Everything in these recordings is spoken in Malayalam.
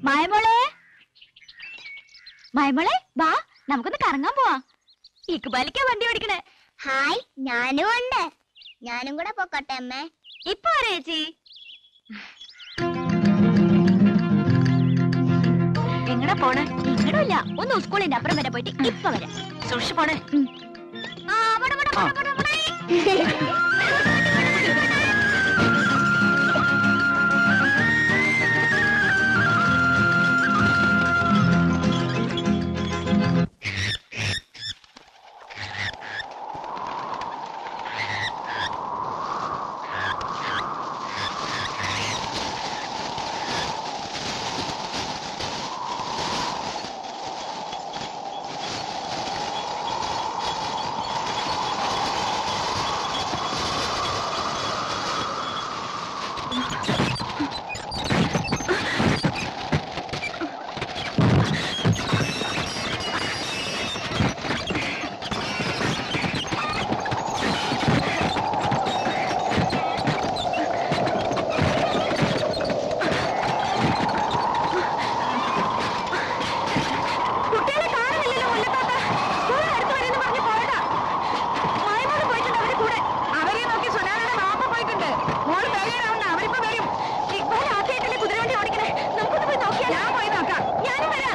മായമോളെ മായമോളെ വാ നമുക്കൊന്ന് കറങ്ങാൻ പോവാ ഇക്കുബാലിക്കാ വണ്ടി ഓടിക്കണേ ഹായ് ഞാനും ഉണ്ട് ഞാനും കൂടെ പൊക്കോട്ടെ അമ്മേ ഇപ്പൊ വരാ ചേച്ചി എങ്ങടാ പോണേ ഇങ്ങടില്ല ഒന്ന് സ്കൂളിന്റെ അപ്പുറം വരെ പോയിട്ട് ഇപ്പൊ വരാം സൂക്ഷിച്ചു പോണേ ആ, പോടെ, പോടെ, പോടെ, പോടെ, പോടെ. കുട്ടികളെ കാണുന്നില്ലല്ലോ മുല്ലത്താത്ത സ്കൂൾ അടുത്ത് വരുമെന്ന് പറഞ്ഞ് പോയതാ മായമോള് പോയിട്ടുണ്ട് അവരുടെ കൂടെ അവരെ നോക്കി സുനാനയുടെ മാപ്പ പോയിട്ടുണ്ട് മോള് പേരെയാവുന്ന അവരിപ്പോ വരും ഇക്ബാൽ ആദ്യമായിട്ടല്ലേ കുതിരവണ്ടി ഓടിക്കണേ നമുക്കൊന്ന് പോയി നോക്കിയാൽ ഞാൻ പോയി നോക്കാം ഞാനും വരാം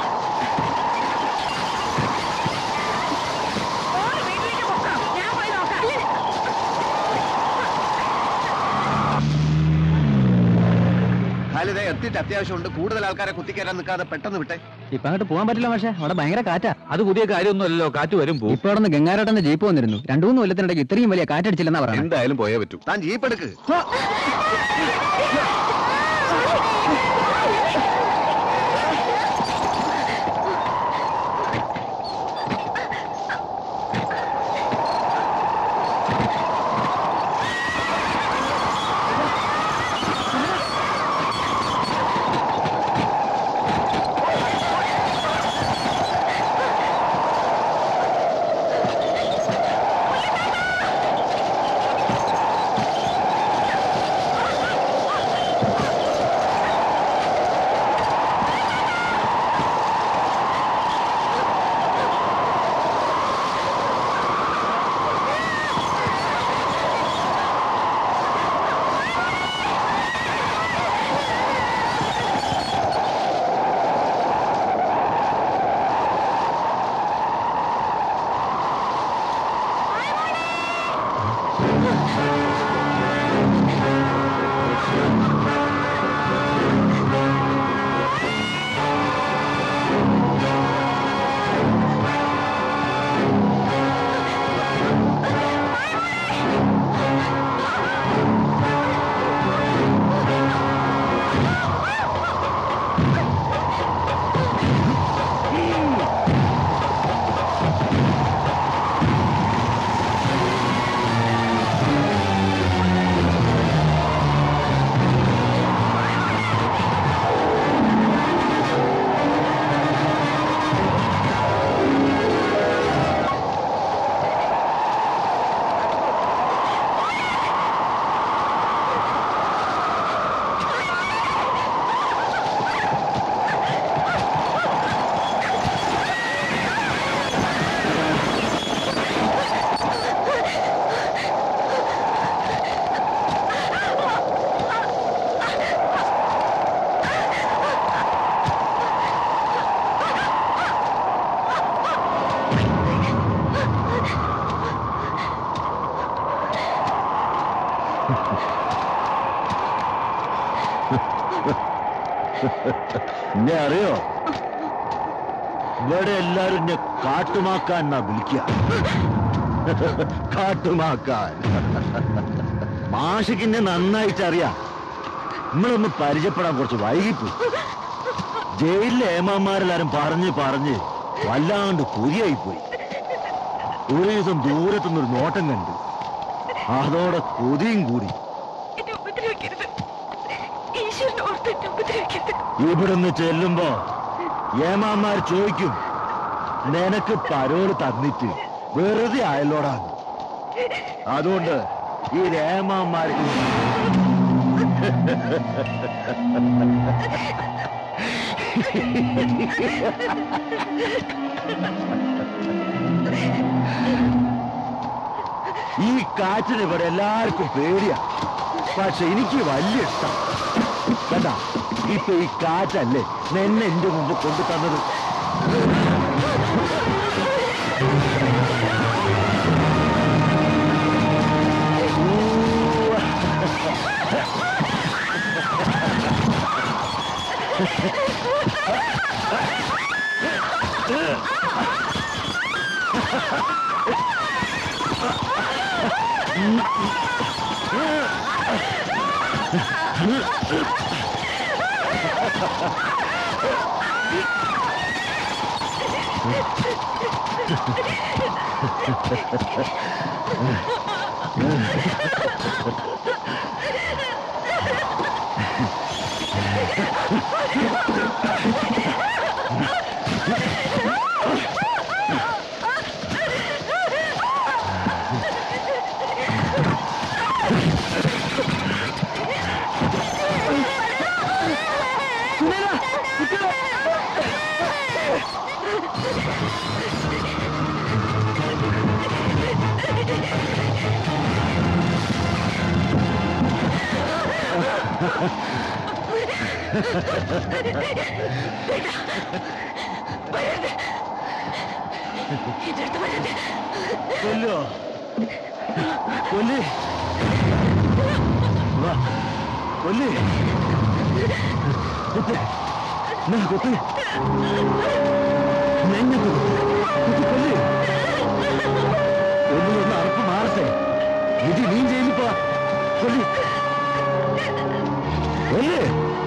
മോള് വീട്ടിലേക്ക് പൊക്കാം ഞാൻ പോയി നോക്കാം ഖാലിദെ എത്തിയിട്ട് അത്യാവശ്യമുണ്ട് കൂടുതൽ ആൾക്കാരെ കുത്തിക്കയറാൻ നിൽക്കാതെ പെട്ടെന്ന് വിട്ടെ ഇപ്പൊ അങ്ങോട്ട് പോകാൻ പറ്റില്ല പക്ഷേ അവിടെ ഭയങ്കര കാറ്റാ അത് പുതിയ കാര്യമൊന്നുമല്ലല്ലോ കാറ്റ് വരും പോവും ഇപ്പൊ അവിടെ നിന്ന് ഗംഗാരട്ടന്റെ ജീപ്പ് വന്നിരുന്നു രണ്ടു മൂന്ന് കൊല്ലത്തിനിടയ്ക്ക് ഇത്രയും വലിയ കാറ്റടിച്ചില്ലെന്നാ പറയുന്നത് എന്തായാലും പോയേ പറ്റൂ താൻ ജീപ്പ് എടുക്ക് എന്നെ അറിയോ ഇവിടെ എല്ലാരും എന്നെ കാട്ടുമാക്കാൻ എന്നാ വിളിക്ക കാട്ടുമാക്കാൻ മാഷിക്ക് എന്നെ നന്നായിട്ട് അറിയാം നമ്മളൊന്ന് പരിചയപ്പെടാൻ കുറച്ച് വൈകിപ്പോയി ജയിലിലെ ഏമാന്മാരെല്ലാരും പറഞ്ഞ് പറഞ്ഞ് വല്ലാണ്ട് കുരിയായിപ്പോയി ഒരു ദിവസം ദൂരത്തുനിന്നൊരു നോട്ടം കണ്ടു അതോടെ കൊതിയും കൂടി എന്നെ ഉപദ്രവിക്കരുത് ഈശ്വരനെ ഓർത്ത് എന്നെ ഉപദ്രവിക്കരുത് ഇവിടുന്ന് ചെല്ലുമ്പോ ഏമാന്മാർ ചോദിക്കും നിനക്ക് പരോള് തന്നിട്ട് വെറുതെ ആയല്ലോടാ അതുകൊണ്ട് ഈ ഏമാന്മാർക്ക് ഈ കാറ്റിന് ഇവിടെ എല്ലാവർക്കും പേടിയാ പക്ഷെ എനിക്ക് വലിയ ഇഷ്ടം കണ്ട ഇപ്പൊ ഈ കാറ്റല്ലേ എന്നെ എന്റെ മുമ്പ് കൊണ്ടു തന്നത് കൊല്ലോ കൊല്ലി വാ കൊല്ലി കുത്ത് എന്നാ കുത്ത് നെഞ്ഞ കുത്ത് കുത്ത് കൊല്ലി ഒന്നിലൊന്ന് അറപ്പ് മാറട്ടെ ഇത് നീ ജയിലിപ്പോ കൊല്ലി കൊല്ലി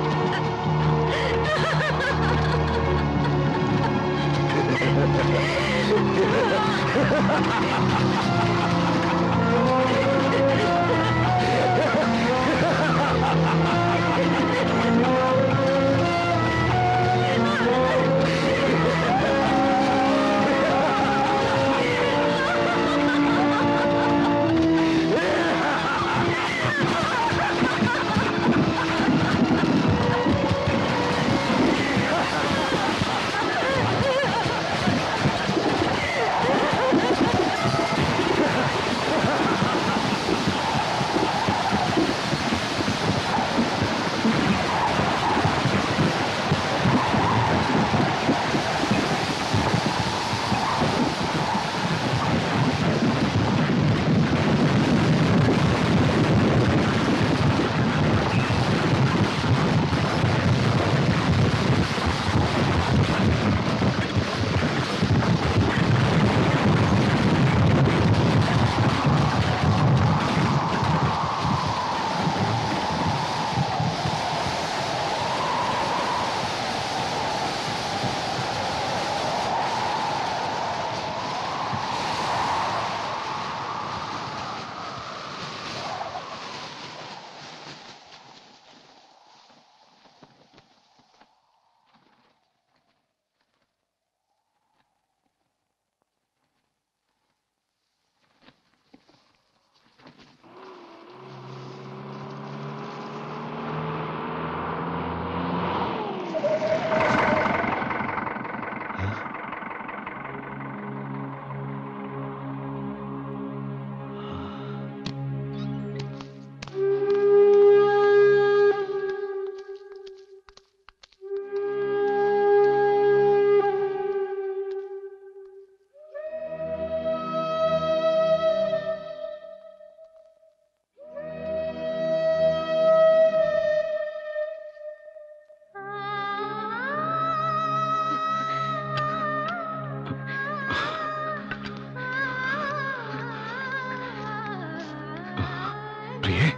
പ്രിയേ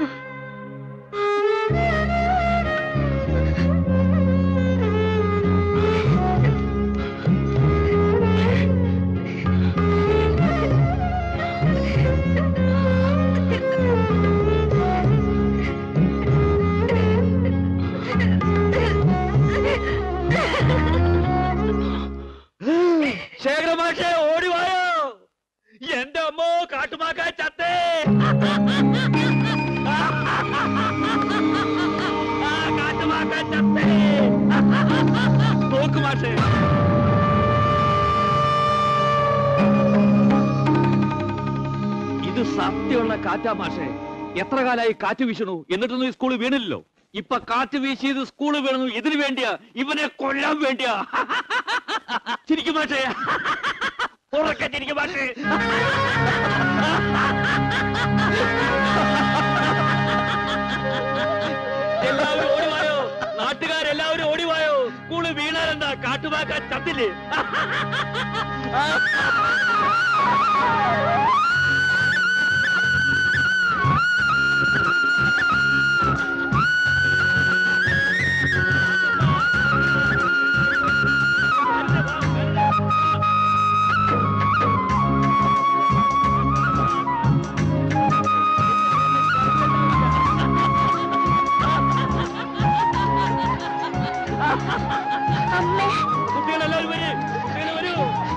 ശേഖരമാഷെ ഓടിവായോ എന്റെ അമ്മോ കാട്ടുമാക്കാൻ ചത്തേ ആ, കാട്ടുമാക്കാൻ ചത്തേ നോക്ക് മാഷേ ഇത് സത്യമുള്ള കാറ്റാ മാഷേ എത്ര കാലായി കാറ്റ് വീശണു എന്നിട്ടൊന്നും ഈ സ്കൂള് വീണില്ലല്ലോ ഇപ്പൊ കാറ്റ് വീശിയത് സ്കൂള് വീണു ഇതിനു വേണ്ടിയാ ഇവനെ കൊല്ലാൻ വേണ്ടിയാ ചിരിക്കും മാഷേ ഉറക്കെ ചിരിക്കും മാഷേ എല്ലാവരും ഓടിവായോ നാട്ടുകാരെല്ലാവരും ഓടിവായോ സ്കൂള് വീണാലെന്താ കാട്ടുമാക്കാൻ ചത്തില്ലേ അമ്മേ കുട്ടികളെല്ലാവരും വരൂ കുട്ടികളെ വരൂ